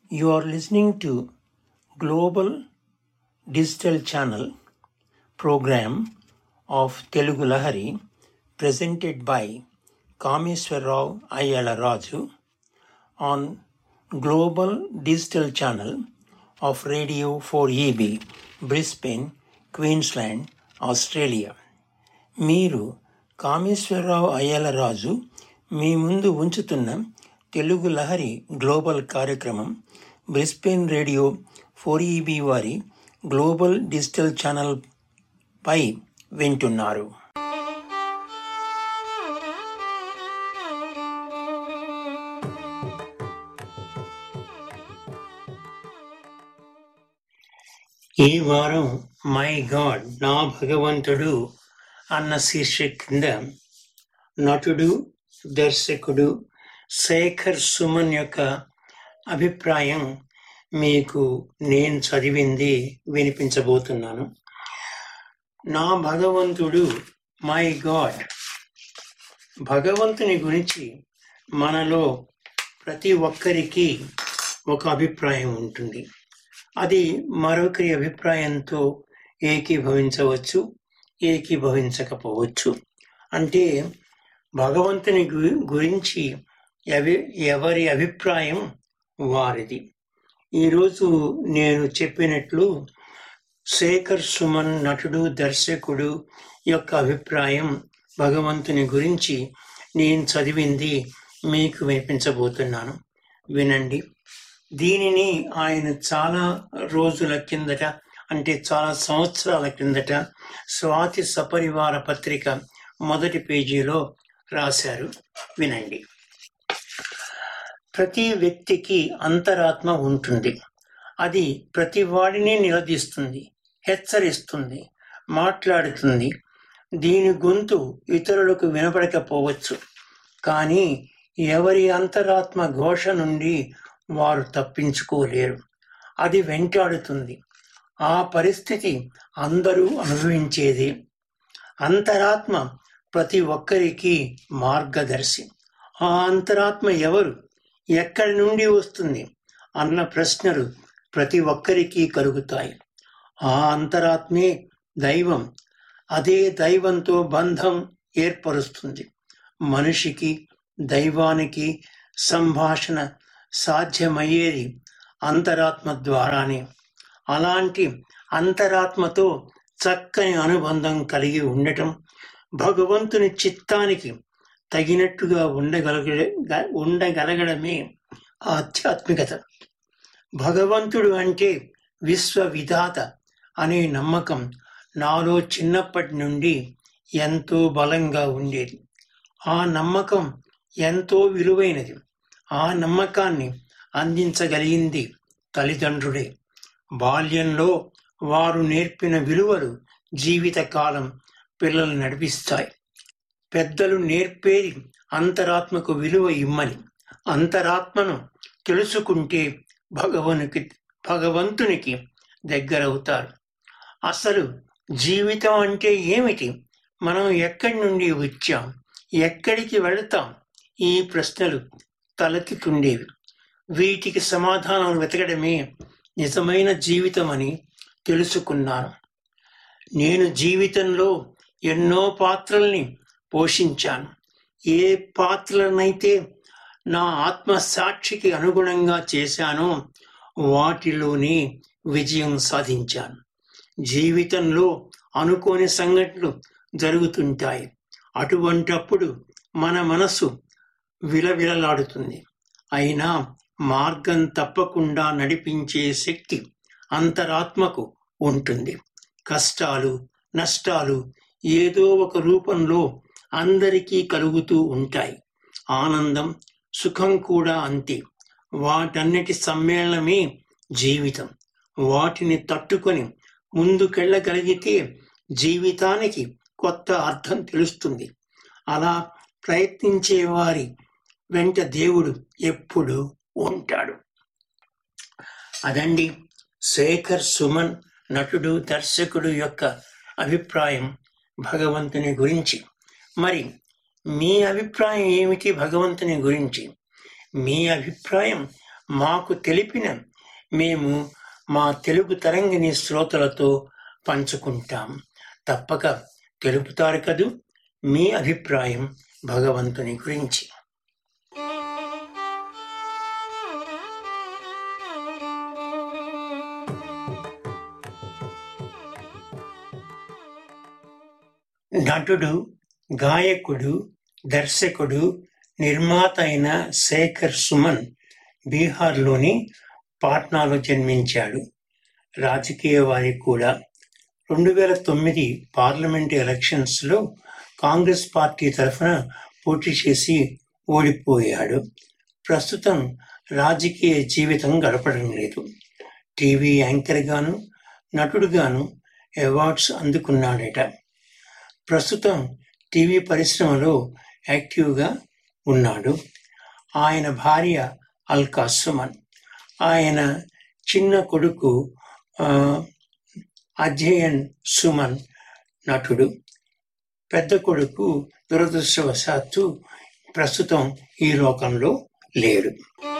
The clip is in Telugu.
You are listening to Global Digital Channel program of Telugu Lahari presented by Kameswarrao Ayala Raju on Global Digital Channel of Radio 4EB, Brisbane, Queensland, Australia. మీరు కామేశ్వరరావు అయ్యల రాజు మీ ముందు ఉంచుతున్న తెలుగు లహరి గ్లోబల్ కార్యక్రమం బ్రిస్బెన్ రేడియో ఫోర్ ఈబీ వారి గ్లోబల్ డిజిటల్ ఛానల్ పై వింటున్నారు ఈ వారం మై గాడ్ నా భగవంతుడు అన్న శీర్షిక కింద నటుడు దర్శకుడు శేఖర్ సుమన్ యొక్క అభిప్రాయం మీకు నేను చదివింది వినిపించబోతున్నాను నా భగవంతుడు మై గాడ్ భగవంతుని గురించి మనలో ప్రతి ఒక్కరికి ఒక అభిప్రాయం ఉంటుంది అది మరొకరి అభిప్రాయంతో ఏకీభవించవచ్చు ఏకీభవించకపోవచ్చు అంటే భగవంతుని గు- గురించి ఎవి ఎవరి అభిప్రాయం వారిది ఈరోజు నేను చెప్పినట్లు శేఖర్ సుమన్ నటుడు దర్శకుడు యొక్క అభిప్రాయం భగవంతుని గురించి నేను చదివింది మీకు వినిపించబోతున్నాను వినండి దీనిని ఆయన చాలా రోజుల కిందట అంటే చాలా సంవత్సరాల కిందట స్వాతి సపరివార పత్రిక మొదటి పేజీలో రాశారు వినండి ప్రతి వ్యక్తికి అంతరాత్మ ఉంటుంది అది ప్రతి వాడిని నిలదీస్తుంది హెచ్చరిస్తుంది మాట్లాడుతుంది దీని గొంతు ఇతరులకు వినపడకపోవచ్చు కానీ ఎవరి అంతరాత్మ ఘోష నుండి వారు తప్పించుకోలేరు అది వెంటాడుతుంది ఆ పరిస్థితి అందరూ అనుభవించేది అంతరాత్మ ప్రతి ఒక్కరికి మార్గదర్శి ఆ అంతరాత్మ ఎవరు ఎక్కడి నుండి వస్తుంది అన్న ప్రశ్నలు ప్రతి ఒక్కరికి కలుగుతాయి ఆ అంతరాత్మే దైవం అదే దైవంతో బంధం ఏర్పరుస్తుంది మనిషికి దైవానికి సంభాషణ సాధ్యమయ్యేది అంతరాత్మ ద్వారానే అలాంటి అంతరాత్మతో చక్కని అనుబంధం కలిగి ఉండటం భగవంతుని చిత్తానికి తగినట్టుగా ఉండగలగ ఉండగలగడమే ఆధ్యాత్మికత భగవంతుడు అంటే విశ్వ విధాత అనే నమ్మకం నాలో చిన్నప్పటి నుండి ఎంతో బలంగా ఉండేది ఆ నమ్మకం ఎంతో విలువైనది ఆ నమ్మకాన్ని అందించగలిగింది తల్లిదండ్రులే బాల్యంలో వారు నేర్పిన విలువలు జీవితకాలం పిల్లలు నడిపిస్తాయి పెద్దలు నేర్పేది అంతరాత్మకు విలువ ఇమ్మని అంతరాత్మను తెలుసుకుంటే భగవనుకి భగవంతునికి దగ్గరవుతారు అసలు జీవితం అంటే ఏమిటి మనం ఎక్కడి నుండి వచ్చాం ఎక్కడికి వెళతాం ఈ ప్రశ్నలు తలెత్తుతుండేవి వీటికి సమాధానం వెతకడమే నిజమైన జీవితం అని తెలుసుకున్నాను నేను జీవితంలో ఎన్నో పాత్రల్ని పోషించాను ఏ పాత్రలనైతే నా ఆత్మ సాక్షికి అనుగుణంగా చేశానో వాటిలోనే విజయం సాధించాను జీవితంలో అనుకోని సంఘటనలు జరుగుతుంటాయి అటువంటప్పుడు మన మనసు విలవిలలాడుతుంది అయినా మార్గం తప్పకుండా నడిపించే శక్తి అంతరాత్మకు ఉంటుంది కష్టాలు నష్టాలు ఏదో ఒక రూపంలో అందరికీ కలుగుతూ ఉంటాయి ఆనందం సుఖం కూడా అంతే వాటన్నిటి సమ్మేళనమే జీవితం వాటిని తట్టుకొని ముందుకెళ్ళగలిగితే జీవితానికి కొత్త అర్థం తెలుస్తుంది అలా ప్రయత్నించే వారి వెంట దేవుడు ఎప్పుడు ఉంటాడు అదండి శేఖర్ సుమన్ నటుడు దర్శకుడు యొక్క అభిప్రాయం భగవంతుని గురించి మరి మీ అభిప్రాయం ఏమిటి భగవంతుని గురించి మీ అభిప్రాయం మాకు తెలిపిన మేము మా తెలుగు తరంగిణి శ్రోతలతో పంచుకుంటాం తప్పక తెలుపుతారు కదూ మీ అభిప్రాయం భగవంతుని గురించి నటుడు గాయకుడు దర్శకుడు నిర్మాత అయిన శేఖర్ సుమన్ బీహార్లోని పాట్నాలో జన్మించాడు రాజకీయవాది కూడా రెండు వేల తొమ్మిది పార్లమెంట్ ఎలక్షన్స్లో కాంగ్రెస్ పార్టీ తరఫున పోటీ చేసి ఓడిపోయాడు ప్రస్తుతం రాజకీయ జీవితం గడపడం లేదు టీవీ యాంకర్ గాను నటుడుగాను అవార్డ్స్ అందుకున్నాడట ప్రస్తుతం టీవీ పరిశ్రమలో యాక్టివ్గా ఉన్నాడు ఆయన భార్య అల్కా సుమన్ ఆయన చిన్న కొడుకు ఆ, అజయన్ సుమన్ నటుడు పెద్ద కొడుకు దురదృష్టవశాత్తు ప్రస్తుతం ఈ లోకంలో లేడు